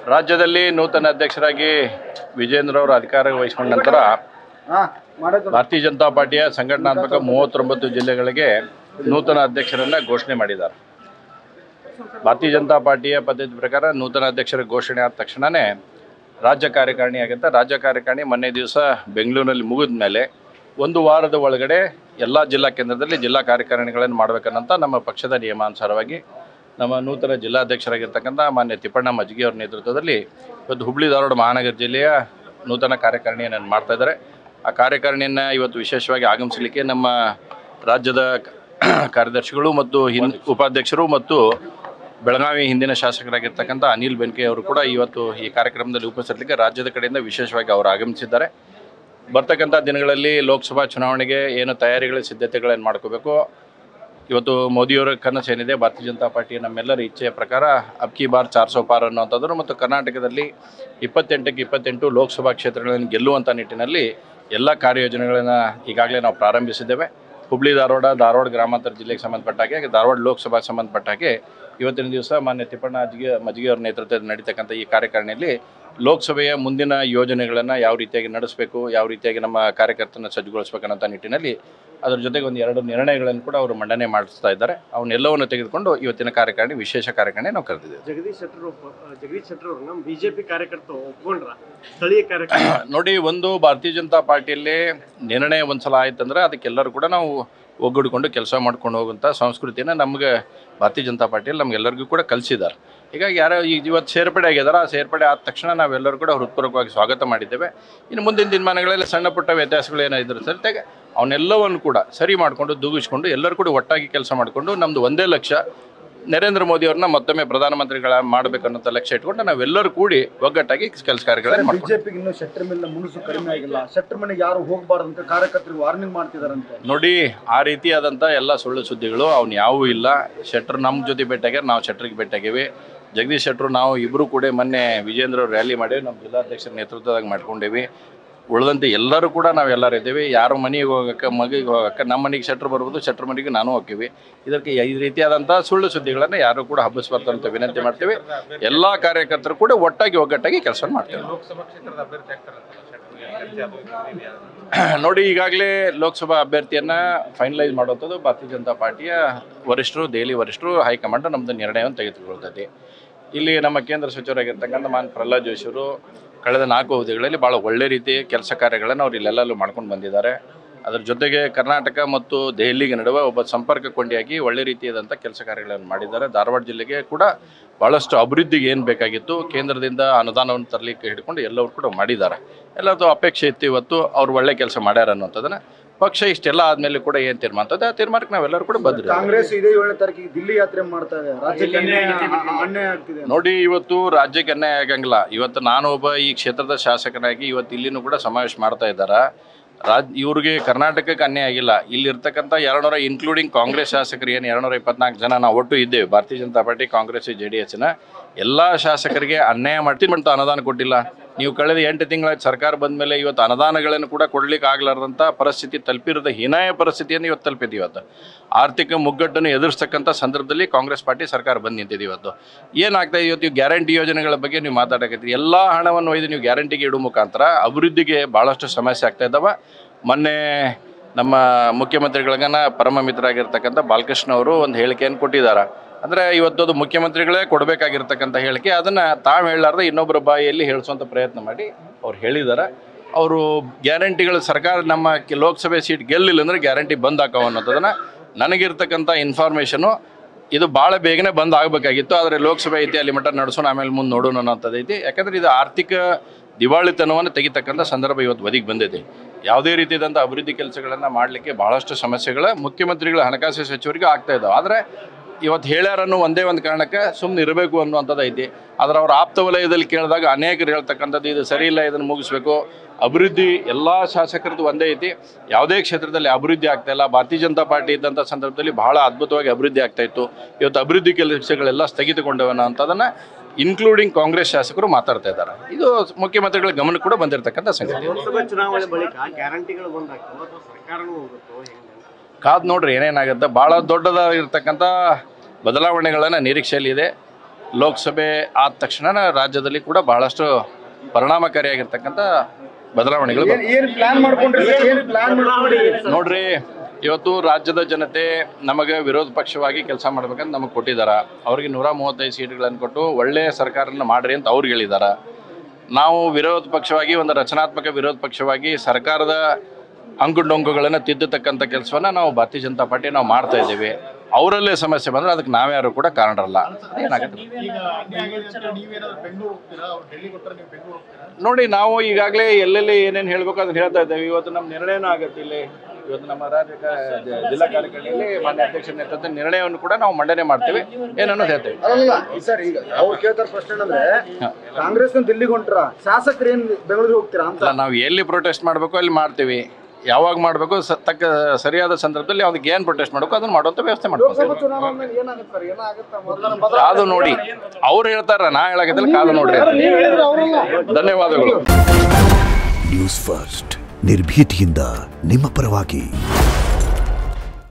ರಾಜ್ಯದಲ್ಲಿ ನೂತನ ಅಧ್ಯಕ್ಷರಾಗಿ ವಿಜೇಂದ್ರ ಅವರು ಅಧಿಕಾರ ವಹಿಸಿಕೊಂಡ ನಂತರ ಭಾರತೀಯ ಜನತಾ ಪಾರ್ಟಿಯ ಸಂಘಟನಾತ್ಮಕ ಮೂವತ್ತೊಂಬತ್ತು ಜಿಲ್ಲೆಗಳಿಗೆ ನೂತನ ಅಧ್ಯಕ್ಷರನ್ನ ಘೋಷಣೆ ಮಾಡಿದ್ದಾರೆ ಭಾರತೀಯ ಜನತಾ ಪಾರ್ಟಿಯ ಪದ್ಧತಿ ಪ್ರಕಾರ ನೂತನ ಅಧ್ಯಕ್ಷರ ಘೋಷಣೆ ಆದ ತಕ್ಷಣವೇ ರಾಜ್ಯ ಕಾರ್ಯಕಾರಿಣಿ ಆಗುತ್ತೆ ರಾಜ್ಯ ಕಾರ್ಯಕಾರಿಣಿ ಮೊನ್ನೆ ದಿವಸ ಬೆಂಗಳೂರಿನಲ್ಲಿ ಮುಗಿದ ಮೇಲೆ ಒಂದು ವಾರದ ಒಳಗಡೆ ಎಲ್ಲ ಜಿಲ್ಲಾ ಕೇಂದ್ರದಲ್ಲಿ ಜಿಲ್ಲಾ ಕಾರ್ಯಕಾರಿಣಿಗಳನ್ನು ಮಾಡಬೇಕನ್ನಂತ ನಮ್ಮ ಪಕ್ಷದ ನಿಯಮಾನುಸಾರವಾಗಿ ನಮ್ಮ ನೂತನ ಜಿಲ್ಲಾಧ್ಯಕ್ಷರಾಗಿರ್ತಕ್ಕಂಥ ಮಾನ್ಯ ತಿಪ್ಪಣ್ಣ ಮಜ್ಗಿ ಅವರ ನೇತೃತ್ವದಲ್ಲಿ ಇವತ್ತು ಹುಬ್ಳಿ ಧಾರವಾಡ ಮಹಾನಗರ ಜಿಲ್ಲೆಯ ನೂತನ ಕಾರ್ಯಕಾರಿಣಿಯನ್ನು ಮಾಡ್ತಾ ಇದ್ದಾರೆ ಆ ಕಾರ್ಯಕಾರಿಣಿಯನ್ನು ಇವತ್ತು ವಿಶೇಷವಾಗಿ ಆಗಮಿಸಲಿಕ್ಕೆ ನಮ್ಮ ರಾಜ್ಯದ ಕಾರ್ಯದರ್ಶಿಗಳು ಮತ್ತು ಹಿನ್ ಉಪಾಧ್ಯಕ್ಷರು ಮತ್ತು ಬೆಳಗಾವಿ ಹಿಂದಿನ ಶಾಸಕರಾಗಿರ್ತಕ್ಕಂಥ ಅನಿಲ್ ಬೆನ್ಕೆ ಅವರು ಕೂಡ ಇವತ್ತು ಈ ಕಾರ್ಯಕ್ರಮದಲ್ಲಿ ಉಪಸ್ಥಿತಲಿಕ್ಕೆ ರಾಜ್ಯದ ಕಡೆಯಿಂದ ವಿಶೇಷವಾಗಿ ಅವರು ಆಗಮಿಸಿದ್ದಾರೆ ಬರ್ತಕ್ಕಂಥ ದಿನಗಳಲ್ಲಿ ಲೋಕಸಭಾ ಚುನಾವಣೆಗೆ ಏನು ತಯಾರಿಗಳ ಸಿದ್ಧತೆಗಳನ್ನು ಮಾಡ್ಕೋಬೇಕು ಇವತ್ತು ಮೋದಿಯವರ ಕನಸು ಏನಿದೆ ಭಾರತೀಯ ಜನತಾ ಪಾರ್ಟಿ ನಮ್ಮೆಲ್ಲರ ಇಚ್ಛೆಯ ಪ್ರಕಾರ ಅಬ್ಕಿ ಬಾರ್ ಚಾರ್ ಸौ ಪಾರ್ ಅನ್ನುವಂಥದ್ದು ಮತ್ತು ಕರ್ನಾಟಕದಲ್ಲಿ ಇಪ್ಪತ್ತೆಂಟಕ್ಕೆ ಇಪ್ಪತ್ತೆಂಟು ಲೋಕಸಭಾ ಕ್ಷೇತ್ರಗಳನ್ನು ಗೆಲ್ಲುವಂಥ ನಿಟ್ಟಿನಲ್ಲಿ ಎಲ್ಲ ಕಾರ್ಯಯೋಜನೆಗಳನ್ನು ಈಗಾಗಲೇ ನಾವು ಪ್ರಾರಂಭಿಸಿದ್ದೇವೆ ಹುಬ್ಳಿ ಧಾರವಾಡ ಧಾರವಾಡ ಗ್ರಾಮಾಂತರ ಜಿಲ್ಲೆಗೆ ಸಂಬಂಧಪಟ್ಟ ಹಾಗೆ ಧಾರವಾಡ ಲೋಕಸಭಾ ಸಂಬಂಧಪಟ್ಟ ಹಾಗೆ ಇವತ್ತಿನ ದಿವಸ ಮಾನ್ಯ ತಿಪ್ಪಣ್ಣ ಅಜ್ಜಿಗೆ ಮಜ್ಜಿಗೆ ಅವರ ನೇತೃತ್ವದಲ್ಲಿ ನಡೀತಕ್ಕಂಥ ಈ ಕಾರ್ಯಕಾರಿಣಿಯಲ್ಲಿ ಲೋಕಸಭೆಯ ಮುಂದಿನ ಯೋಜನೆಗಳನ್ನು ಯಾವ ರೀತಿಯಾಗಿ ನಡೆಸಬೇಕು ಯಾವ ರೀತಿಯಾಗಿ ನಮ್ಮ ಕಾರ್ಯಕರ್ತನ ಸಜ್ಜುಗೊಳಿಸ್ಬೇಕನ್ನೋಂಥ ನಿಟ್ಟಿನಲ್ಲಿ ಅದರ ಜೊತೆಗೆ ಒಂದು ಎರಡು ನಿರ್ಣಯಗಳನ್ನು ಕೂಡ ಅವರು ಮಂಡನೆ ಮಾಡಿಸ್ತಾ ಇದ್ದಾರೆ ಅವನ್ನೆಲ್ಲವನ್ನು ತೆಗೆದುಕೊಂಡು ಇವತ್ತಿನ ಕಾರ್ಯಕಾರಿಣಿ ವಿಶೇಷ ಕಾರ್ಯಕಾರಿಣಿ ನಾವು ಕರೆದಿದ್ದೇವೆ ಜಗದೀಶ್ ಶೆಟ್ಟರ್ ಒಪ್ಪ- ಜಗದೀಶ್ ಶೆಟ್ಟರ್ ಅವರು ನಮ್ಮ ಬಿಜೆಪಿ ಕಾರ್ಯಕರ್ತ ಒಪ್ಕೊಂಡ್ರ ಸ್ಥಳೀಯ ಕಾರ್ಯಕರ್ತ ನೋಡಿ ಒಂದು ಭಾರತೀಯ ಜನತಾ ಪಾರ್ಟಿಯಲ್ಲಿ ನಿರ್ಣಯ ಒಂದ್ಸಲ ಆಯ್ತಂದ್ರೆ ಅದಕ್ಕೆಲ್ಲರೂ ಕೂಡ ನಾವು ಒಗ್ಗೂಡಿಕೊಂಡು ಕೆಲಸ ಮಾಡ್ಕೊಂಡು ಹೋಗುವಂಥ ಸಂಸ್ಕೃತಿನ ನಮಗೆ ಭಾರತೀಯ ಜನತಾ ಪಾರ್ಟಿಯಲ್ಲಿ ನಮಗೆಲ್ಲರಿಗೂ ಕೂಡ ಕಲಿಸಿದ್ದಾರೆ ಹೀಗಾಗಿ ಯಾರೋ ಈಗ ಇವತ್ತು ಸೇರ್ಪಡೆ ಆಗಿದ್ದಾರೆ ಆ ಸೇರ್ಪಡೆ ಆದ ತಕ್ಷಣ ನಾವೆಲ್ಲರೂ ಕೂಡ ಹೃತ್ಪೂರ್ವಕವಾಗಿ ಸ್ವಾಗತ ಮಾಡಿದ್ದೇವೆ ಇನ್ನು ಮುಂದಿನ ದಿನಮಾನಗಳಲ್ಲಿ ಸಣ್ಣ ಪುಟ್ಟ ವ್ಯತ್ಯಾಸಗಳು ಏನಾದ್ರು ಸರಿತಾಗ ಅವನ್ನೆಲ್ಲವನ್ನು ಕೂಡ ಸರಿ ಮಾಡಿಕೊಂಡು ದೂಗಿಸ್ಕೊಂಡು ಎಲ್ಲರೂ ಕೂಡ ಒಟ್ಟಾಗಿ ಕೆಲಸ ಮಾಡಿಕೊಂಡು ನಮ್ಮದು ಒಂದೇ ಲಕ್ಷ್ಯ ನರೇಂದ್ರ ಮೋದಿ ಅವ್ರನ್ನ ಮತ್ತೊಮ್ಮೆ ಪ್ರಧಾನಮಂತ್ರಿಗಳ ಮಾಡಬೇಕನ್ನೋ ಲಕ್ಷ್ಯ ಇಟ್ಕೊಂಡು ನಾವೆಲ್ಲರೂ ಕೂಡಿ ಒಗ್ಗಟ್ಟಾಗಿ ಕೆಲಸ ಕಾರ್ಯಗಳನ್ನು ಮಾಡ್ಕೊಂಡು ಬಿಜೆಪಿಗೆ ಇನ್ನೂ ಶೆಟ್ಟರ್ ಮೇಲೆ ಮುನುಸು ಕಡಿಮೆ ಆಗಿಲ್ಲ ಶೆಟ್ಟರ್ ಮನೆಗೆ ಯಾರು ಹೋಗಬಾರ್ದು ಅಂತ ಕಾರ್ಯಕರ್ತರಿಗೆ ವಾರ್ನಿಂಗ್ ಮಾಡ್ತಿದಾರಂತೆ ನೋಡಿ ಆ ರೀತಿಯಾದಂಥ ಎಲ್ಲ ಸುಳ್ಳು ಸುದ್ದಿಗಳು ಅವ್ನು ಯಾವೂ ಇಲ್ಲ ಶೆಟ್ರ್ ನಮ್ಮ ಜೊತೆ ಭೇಟಿಯಾಗ್ಯಾರ ನಾವು ಶೆಟ್ರಿಗೆ ಭೇಟಿಯಾಗೀವಿ ಜಗದೀಶ್ ಶೆಟ್ರು ನಾವು ಇಬ್ಬರು ಕೂಡ ಮೊನ್ನೆ ವಿಜೇಂದ್ರ ಅವ್ರು ರ್ಯಾಲಿ ಮಾಡಿ ನಮ್ಮ ಜಿಲ್ಲಾಧ್ಯಕ್ಷರ ನೇತೃತ್ವದಾಗ ಮಾಡ್ಕೊಂಡೇವಿ ಉಳಿದಂತೆ ಎಲ್ಲರೂ ಕೂಡ ನಾವೆಲ್ಲರೂ ಇದ್ದೀವಿ ಯಾರು ಮನೆಗೆ ಹೋಗಕ್ಕೆ ಮಗಿಗೆ ಹೋಗಕ್ಕೆ ನಮ್ಮ ಮನೆಗೆ ಶೆಟ್ರ್ ಬರ್ಬೋದು ಶೆಟ್ರ್ ಮನೆಗೆ ನಾನು ಹೋಗ್ತೀವಿ ಇದಕ್ಕೆ ಈ ರೀತಿಯಾದಂಥ ಸುಳ್ಳು ಸುದ್ದಿಗಳನ್ನು ಯಾರು ಕೂಡ ಹಬ್ಬಿಸ್ಬಾರ್ದು ಅಂತ ವಿನಂತಿ ಮಾಡ್ತೀವಿ ಎಲ್ಲ ಕಾರ್ಯಕರ್ತರು ಕೂಡ ಒಟ್ಟಾಗಿ ಒಗ್ಗಟ್ಟಾಗಿ ಕೆಲಸ ಮಾಡ್ತೇವೆ ನೋಡಿ ಈಗಾಗಲೇ ಲೋಕಸಭಾ ಅಭ್ಯರ್ಥಿಯನ್ನ ಫೈನಲೈಸ್ ಮಾಡುವಂಥದ್ದು ಭಾರತೀಯ ಜನತಾ ಪಾರ್ಟಿಯ ವರಿಷ್ಠರು ದೆಹಲಿ ವರಿಷ್ಠರು ಹೈಕಮಾಂಡ್ ನಮ್ಮದು ನಿರ್ಣಯವನ್ನು ತೆಗೆದುಕೊಳ್ತೈತಿ ಇಲ್ಲಿ ನಮ್ಮ ಕೇಂದ್ರ ಸಚಿವರಾಗಿರ್ತಕ್ಕಂಥ ಮಾನ್ ಪ್ರಹ್ಲಾದ್ ಜೋಶಿಯವರು ಕಳೆದ ನಾಲ್ಕು ಅವಧಿಗಳಲ್ಲಿ ಭಾಳ ಒಳ್ಳೆ ರೀತಿ ಕೆಲಸ ಕಾರ್ಯಗಳನ್ನು ಅವ್ರು ಇಲ್ಲೆಲ್ಲೂ ಮಾಡ್ಕೊಂಡು ಬಂದಿದ್ದಾರೆ ಅದರ ಜೊತೆಗೆ ಕರ್ನಾಟಕ ಮತ್ತು ದೆಹಲಿಗೆ ನಡುವೆ ಒಬ್ಬ ಸಂಪರ್ಕ ಕೊಂಡಿಯಾಗಿ ಒಳ್ಳೆ ರೀತಿಯಾದಂಥ ಕೆಲಸ ಕಾರ್ಯಗಳನ್ನು ಮಾಡಿದ್ದಾರೆ ಧಾರವಾಡ ಜಿಲ್ಲೆಗೆ ಕೂಡ ಭಾಳಷ್ಟು ಅಭಿವೃದ್ಧಿಗೆ ಏನು ಬೇಕಾಗಿತ್ತು ಕೇಂದ್ರದಿಂದ ಅನುದಾನವನ್ನು ತರಲಿಕ್ಕೆ ಹಿಡ್ಕೊಂಡು ಎಲ್ಲರೂ ಕೂಡ ಮಾಡಿದ್ದಾರೆ ಎಲ್ಲರದ್ದು ಅಪೇಕ್ಷೆ ಇತ್ತು ಇವತ್ತು ಅವ್ರು ಒಳ್ಳೆ ಕೆಲಸ ಮಾಡ್ಯಾರ ಅನ್ನೋಂಥದ್ದನ್ನ ಪಕ್ಷ ಇಷ್ಟೆಲ್ಲ ಆದಮೇಲೆ ಕೂಡ ಏನು ತೀರ್ಮಾನ ಅಂತದೆ ಆ ತೀರ್ಮಾನಕ್ಕೆ ನಾವೆಲ್ಲರೂ ಕೂಡ ಬದ್ರಿ ಕಾಂಗ್ರೆಸ್ ಇದೇ ಏಳನೇ ತಾರೀಕಿಗೆ ದಿಲ್ಲಿ ಯಾತ್ರೆ ಮಾಡ್ತಾ ಇದೆ ರಾಜ್ಯಕ್ಕೆ ಅನ್ಯಾಯ ಅನ್ಯಾಯ ಆಗ್ತಿದೆ ನೋಡಿ ಇವತ್ತು ರಾಜ್ಯಕ್ಕೆ ಅನ್ಯಾಯ ಆಗಂಗಿಲ್ಲ ಇವತ್ತು ನಾನು ಒಬ್ಬ ಈ ಕ್ಷೇತ್ರದ ಶಾಸಕನಾಗಿ ಇವತ್ತು ಇಲ್ಲಿನೂ ಕೂಡ ಸಮಾವೇಶ ಮಾಡ್ತಾ ಇದ್ದಾರೆ ರಾಜ್ ಇವ್ರಿಗೆ ಕರ್ನಾಟಕಕ್ಕೆ ಅನ್ಯಾಯ ಆಗಿಲ್ಲ ಇಲ್ಲಿರ್ತಕ್ಕಂಥ ಎರಡುನೂರ ಇನ್ಕ್ಲೂಡಿಂಗ್ ಕಾಂಗ್ರೆಸ್ ಶಾಸಕರು ಏನು ಎರಡುನೂರ ಇಪ್ಪತ್ನಾಲ್ಕು ಜನ ನಾವು ಒಟ್ಟು ಇದ್ದೇವೆ Bharatiya Janata party Congress J D ಎಸ್ನ ಎಲ್ಲ ಶಾಸಕರಿಗೆ ಅನ್ಯಾಯ ಮಾಡ್ತೀವಿ ಅಂತ ಅನುದಾನ ಕೊಟ್ಟಿಲ್ಲ ನೀವು ಕಳೆದ ಎಂಟು ತಿಂಗಳ ಸರ್ಕಾರ ಬಂದ ಮೇಲೆ ಇವತ್ತು ಅನುದಾನಗಳನ್ನು ಕೂಡ ಕೊಡ್ಲಿಕ್ಕೆ ಆಗ್ಲಾರ್ದಂಥ ಪರಿಸ್ಥಿತಿ ತಲುಪಿರೋದ ಹೀನಾಯ ಪರಿಸ್ಥಿತಿಯನ್ನು ಇವತ್ತು ತಲುಪಿದೆ ಇವತ್ತು ಆರ್ಥಿಕ ಮುಗ್ಗಟ್ಟನ್ನು ಎದುರಿಸ್ತಕ್ಕಂಥ ಸಂದರ್ಭದಲ್ಲಿ ಕಾಂಗ್ರೆಸ್ ಪಾರ್ಟಿ ಸರ್ಕಾರ ಬಂದು ನಿಂತಿದೆ ಇವತ್ತು ಏನಾಗ್ತಾ ಇದೆ ಇವತ್ತು ಗ್ಯಾರಂಟಿ ಯೋಜನೆಗಳ ಬಗ್ಗೆ ನೀವು ಮಾತಾಡಕತ್ತೀರಿ ಎಲ್ಲ ಹಣವನ್ನು ಒಯ್ದು ನೀವು ಗ್ಯಾರಂಟಿಗೆ ಇಡೋ ಮುಖಾಂತರ ಅಭಿವೃದ್ಧಿಗೆ ಭಾಳಷ್ಟು ಸಮಸ್ಯೆ ಆಗ್ತಾ ಇದ್ದಾವೆ ಮೊನ್ನೆ ನಮ್ಮ ಮುಖ್ಯಮಂತ್ರಿಗಳಿಗನ ಪರಮ ಮಿತ್ರರಾಗಿರ್ತಕ್ಕಂಥ ಬಾಲಕೃಷ್ಣ ಅವರು ಒಂದು ಹೇಳಿಕೆಯನ್ನು ಕೊಟ್ಟಿದ್ದಾರೆ ಅಂದರೆ ಇವತ್ತು ಅದು ಮುಖ್ಯಮಂತ್ರಿಗಳೇ ಕೊಡಬೇಕಾಗಿರ್ತಕ್ಕಂಥ ಹೇಳಿಕೆ ಅದನ್ನು ತಾವು ಹೇಳಲಾರ್ದೆ ಇನ್ನೊಬ್ಬರ ಬಾಯಿಯಲ್ಲಿ ಹೇಳಿಸುವಂಥ ಪ್ರಯತ್ನ ಮಾಡಿ ಅವ್ರು ಹೇಳಿದ್ದಾರೆ ಅವರು ಗ್ಯಾರಂಟಿಗಳು ಸರ್ಕಾರ ನಮ್ಮ ಕೆ- ಲೋಕಸಭೆ ಸೀಟ್ ಗೆಲ್ಲಿಲ್ಲ ಅಂದರೆ ಗ್ಯಾರಂಟಿ ಬಂದ್ ಹಾಕವ ಅನ್ನೋದನ್ನು ನನಗಿರ್ತಕ್ಕಂಥ ಇನ್ಫಾರ್ಮೇಷನು ಇದು ಭಾಳ ಬೇಗನೆ ಬಂದ್ ಆಗಬೇಕಾಗಿತ್ತು ಆದರೆ ಲೋಕಸಭೆ ಐತಿ ಅಲ್ಲಿ ಮಟ್ಟ ನಡೆಸೋಣ ಆಮೇಲೆ ಮುಂದೆ ನೋಡೋಣ ಅನ್ನೋಂಥದ್ದು ಐತಿ ಯಾಕಂದರೆ ಇದು ಆರ್ಥಿಕ ದಿವಾಳಿತನವನ್ನು ತೆಗಿತಕ್ಕಂಥ ಸಂದರ್ಭ ಇವತ್ತು ಬದಿಗೆ ಬಂದಿದೆ ಯಾವುದೇ ರೀತಿಯಾದಂಥ ಅಭಿವೃದ್ಧಿ ಕೆಲಸಗಳನ್ನು ಮಾಡಲಿಕ್ಕೆ ಭಾಳಷ್ಟು ಸಮಸ್ಯೆಗಳ ಮುಖ್ಯಮಂತ್ರಿಗಳ ಹಣಕಾಸು ಸಚಿವರಿಗೆ ಆಗ್ತಾ ಇದ್ದಾವೆ ಆದರೆ ಇವತ್ತು ಹೇಳ್ಯಾರನ್ನೋ ಒಂದೇ ಒಂದು ಕಾರಣಕ್ಕೆ ಸುಮ್ಮನೆ ಇರಬೇಕು ಅನ್ನುವಂಥದ್ದು ಐತಿ ಆದರೆ ಅವ್ರ ಆಪ್ತ ವಲಯದಲ್ಲಿ ಕೇಳಿದಾಗ ಅನೇಕರು ಹೇಳ್ತಕ್ಕಂಥದ್ದು ಇದು ಸರಿ ಇಲ್ಲ ಇದನ್ನು ಮುಗಿಸ್ಬೇಕು ಅಭಿವೃದ್ಧಿ ಎಲ್ಲ ಶಾಸಕರದ್ದು ಒಂದೇ ಐತಿ ಯಾವುದೇ ಕ್ಷೇತ್ರದಲ್ಲಿ ಅಭಿವೃದ್ಧಿ ಆಗ್ತಾ ಇಲ್ಲ ಭಾರತೀಯ ಜನತಾ ಪಾರ್ಟಿ ಇದ್ದಂಥ ಸಂದರ್ಭದಲ್ಲಿ ಬಹಳ ಅದ್ಭುತವಾಗಿ ಅಭಿವೃದ್ಧಿ ಆಗ್ತಾ ಇತ್ತು ಇವತ್ತು ಅಭಿವೃದ್ಧಿ ಕೆಲಸಗಳೆಲ್ಲ ಸ್ಥಗಿತಗೊಂಡವನ ಅಂತದನ್ನು ಇನ್ಕ್ಲೂಡಿಂಗ್ ಕಾಂಗ್ರೆಸ್ ಶಾಸಕರು ಮಾತಾಡ್ತಾ ಇದ್ದಾರೆ ಇದು ಮುಖ್ಯಮಂತ್ರಿಗಳ ಗಮನ ಕೂಡ ಬಂದಿರತಕ್ಕಂಥ ಸಂಗತಿ ಲೋಕಸಭಾ ಚುನಾವಣೆ ಬಳಿಕ ಗ್ಯಾರಂಟಿಗಳು ಬಂದಾಗ್ತವೆ ಅಥವಾ ಸರ್ಕಾರನೂ ಹೋಗುತ್ತೋ ಹೆಂಗೆ ಕಾದ್ ನೋಡ್ರಿ ಏನೇನಾಗುತ್ತೆ ಭಾಳ ದೊಡ್ಡದಾಗಿರ್ತಕ್ಕಂಥ ಬದಲಾವಣೆಗಳನ್ನು ನಿರೀಕ್ಷೆಯಲ್ಲಿದೆ ಲೋಕಸಭೆ ಆದ ತಕ್ಷಣ ರಾಜ್ಯದಲ್ಲಿ ಕೂಡ ಬಹಳಷ್ಟು ಪರಿಣಾಮಕಾರಿಯಾಗಿರ್ತಕ್ಕಂಥ ಬದಲಾವಣೆಗಳು ಏನ್ ಏನ್ ಪ್ಲಾನ್ ಮಾಡ್ಕೊಂಡ್ರಿ ಸರ್ ಏನ್ ಪ್ಲಾನ್ ಮಾಡ್ಕೊಂಡ್ರಿ ನೋಡ್ರಿ ಇವತ್ತು ರಾಜ್ಯದ ಜನತೆ ನಮಗೆ ವಿರೋಧ ಪಕ್ಷವಾಗಿ ಕೆಲಸ ಮಾಡ್ಬೇಕಂತ ನಮಗೆ ಕೊಟ್ಟಿದ್ದಾರೆ ಅವ್ರಿಗೆ ನೂರ ಮೂವತ್ತೈದು ಸೀಟ್ಗಳನ್ನು ಕೊಟ್ಟು ಒಳ್ಳೆಯ ಸರ್ಕಾರನ ಮಾಡ್ರಿ ಅಂತ ಅವ್ರಿಗೆ ಹೇಳಿದ್ದಾರೆ ನಾವು ವಿರೋಧ ಪಕ್ಷವಾಗಿ ಒಂದು ರಚನಾತ್ಮಕ ವಿರೋಧ ಪಕ್ಷವಾಗಿ ಸರ್ಕಾರದ ಅಂಕುಡೊಂಕುಗಳನ್ನು ತಿದ್ದತಕ್ಕಂಥ ಕೆಲಸವನ್ನು ನಾವು ಭಾರತೀಯ ಜನತಾ ಪಾರ್ಟಿ ನಾವು ಮಾಡ್ತಾ ಇದ್ದೀವಿ ಅವರಲ್ಲೇ ಸಮಸ್ಯೆ ಬಂದರೆ ಅದಕ್ಕೆ ನಾವ್ಯಾರು ಕೂಡ ಕಾರಣರಲ್ಲ ಏನಾಗುತ್ತೆ ನೋಡಿ ನಾವು ಈಗಾಗಲೇ ಎಲ್ಲೆಲ್ಲಿ ಏನೇನು ಹೇಳಬೇಕು ಅದನ್ನ ಹೇಳ್ತಾ ಇದ್ದೇವೆ ಇವತ್ತು ನಮ್ಮ ನಿರ್ಣಯನೂ ಆಗುತ್ತೆ ಇಲ್ಲಿ ಇವತ್ತು ನಮ್ಮ ರಾಜ್ಯ ಕ- ಜ- ಜಿಲ್ಲಾ ಕಾರ್ಯಕಾರಿಣಿಯಲ್ಲಿ ಮಾನ್ಯ ಅಧ್ಯಕ್ಷರ ನೇತೃತ್ವದ ನಿರ್ಣಯವನ್ನು ಕೂಡ ನಾವು ಮಂಡನೆ ಮಾಡ್ತೀವಿ ಏನನ್ನೋದು ಹೇಳ್ತೇವೆ ಅಲ್ಲಲ್ಲ ಸರ್ ಈಗ ಅವ್ರು ಕೇಳ್ತಾರ ಪ್ರಶ್ನೆ ಏನಂದ್ರೆ ಕಾಂಗ್ರೆಸ್ ದಿಲ್ಲಿಗೆ ಹೊಂಟ್ರ ಶಾಸಕರು ಏನ್ ಬೆಂಗಳೂರಿಗೆ ಹೋಗ್ತೀರಾ ಅಂತ ಅಲ್ಲ ನಾವು ಎಲ್ಲಿ ಪ್ರೊಟೆಸ್ಟ್ ಮಾಡಬೇಕು ಅಲ್ಲಿ ಮಾಡ್ತೀವಿ ಯಾವಾಗ ಮಾಡಬೇಕು ತಕ್ಕ ಸರಿಯಾದ ಸಂದರ್ಭದಲ್ಲಿ ಅವ್ರಿಗೆ ಏನು ಪ್ರೊಟೆಸ್ಟ್ ಮಾಡಬೇಕು ಅದನ್ನ ಮಾಡುವಂಥ ವ್ಯವಸ್ಥೆ ಮಾಡ್ತೀವಿ ಲೋಕಸಭಾ ಚುನಾವಣೆ ಮೇಲೆ ಏನಾಗುತ್ತೆ ಸರ್ ಏನಾಗುತ್ತೆ ಮೊದಲ ಕಾದು ನೋಡಿ ಅವ್ರು ಹೇಳ್ತಾರ ನಾ ಹೇಳಕತ್ತಿಲ್ಲ ಕಾದು ನೋಡ್ರಿ ಧನ್ಯವಾದಗಳು ನ್ಯೂಸ್ ಫಸ್ಟ್ ನಿರ್ಭೀತಿಯಿಂದ ನಿಮ್ಮ ಪರವಾಗಿ